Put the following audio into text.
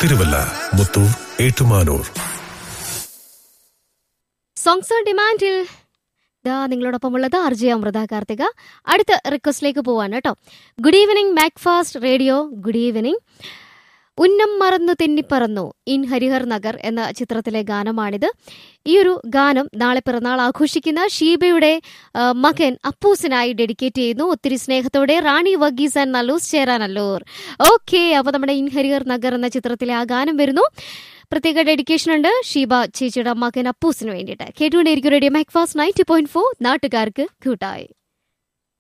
Thiruvalla Muthoor Ettumanoor songs on ഡിമാൻഡിൽ ദാ നിങ്ങളോടൊപ്പം ഉള്ളത് ആർ ജെ അമൃത കാർത്തിക അടുത്ത റിക്വസ്റ്റിലേക്ക് പോവാണ് കേട്ടോ good evening Macfast radio good evening ഉന്നം മറന്നു തെന്നിപ്പറന്നു ഇൻ ഹരിഹർ നഗർ എന്ന ചിത്രത്തിലെ ഗാനമാണിത് ഈ ഒരു ഗാനം നാളെ പിറന്നാൾ ആഘോഷിക്കുന്ന ഷീബയുടെ ആ, മകൻ അപ്പൂസിനായി ഡെഡിക്കേറ്റ് ചെയ്യുന്നു ഒത്തിരി സ്നേഹത്തോടെ റാണി വഗീസ് ആൻഡ് നല്ലൂസ് ചേരാനല്ലൂർ ഓക്കെ അപ്പോൾ നമ്മുടെ ഇൻ ഹരിഹർ നഗർ എന്ന ചിത്രത്തിലെ ആ ഗാനം വരുന്നു പ്രത്യേക ഡെഡിക്കേഷൻ ഉണ്ട് ഷീബ ചേച്ചിയുടെ മകൻ അപ്പൂസിന് വേണ്ടിയിട്ട് കേട്ടുകൊണ്ടേയിരിക്കും radio Macfast ninety point four നാട്ടുകാർക്ക് കൂട്ടായി